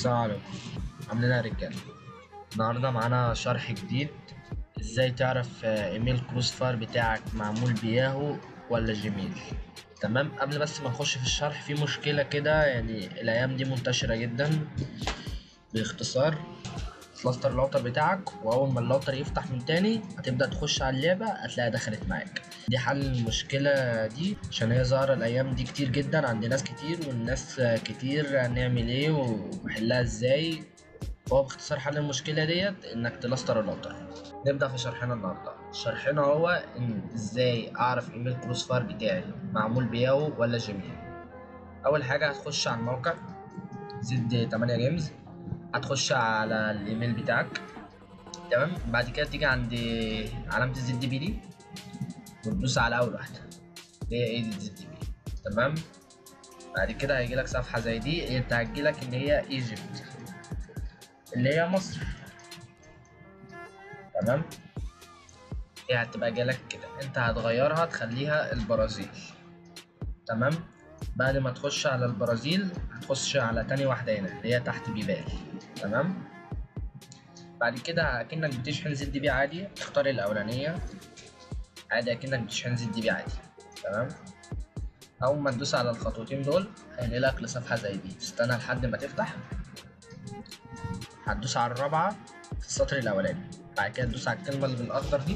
السلام عليكم عاملين ايه يا رجاله النهارده معانا شرح جديد ازاي تعرف آه، ايميل كروس فاير بتاعك معمول بياهو ولا جيميل تمام قبل بس ما نخش في الشرح في مشكله كده يعني الايام دي منتشره جدا باختصار تلاستر الراوتر بتاعك واول ما الراوتر يفتح من تاني هتبدا تخش على اللعبه هتلاقيها دخلت معاك دي حل المشكله دي عشان هي ظاهره الايام دي كتير جدا عند ناس كتير والناس كتير هنعمل ايه ونحلها ازاي فهو باختصار حل المشكله ديت انك تلاستر الراوتر نبدا في شرحنا النهارده شرحنا هو ان ازاي اعرف ايميل كروس فاير بتاعي معمول بياهو ولا جيميل اول حاجه هتخش على الموقع زد 8 جيمز هتخش على الايميل بتاعك تمام بعد كده تيجي عند علامة الزد بي دي وتدوس على أول واحدة اللي هي ايه الزد بي تمام بعد كده هيجيلك صفحة زي دي انت هتجيلك ان هي ايجيبت اللي هي مصر تمام هي هتبقى جالك كده انت هتغيرها تخليها البرازيل تمام بعد ما تخش على البرازيل هتخش على تاني واحدة هنا اللي هي تحت بيبال تمام بعد كده اكنك بتشحن زد بي عادي تختار الاولانية عادي اكنك بتشحن زد بي عادي تمام اول ما تدوس على الخطوتين دول هينقلك لصفحة زي دي تستنى لحد ما تفتح هتدوس على الرابعة في السطر الاولاني بعد كده تدوس على الكلمة اللي بالاخضر دي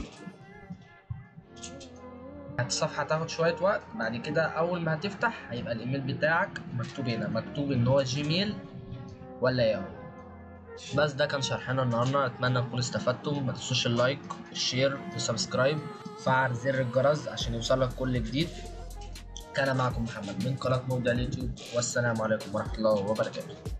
الصفحة هتاخد شوية وقت بعد كده أول ما هتفتح هيبقى الإيميل بتاعك مكتوب هنا مكتوب إن هو جيميل ولا ياهو بس ده كان شرحنا النهاردة أتمنى تكونوا استفدتم ما تنسوش اللايك والشير والسبسكرايب فعل زر الجرس عشان يوصلك كل جديد كان معكم محمد من قناة موضع اليوتيوب والسلام عليكم ورحمة الله وبركاته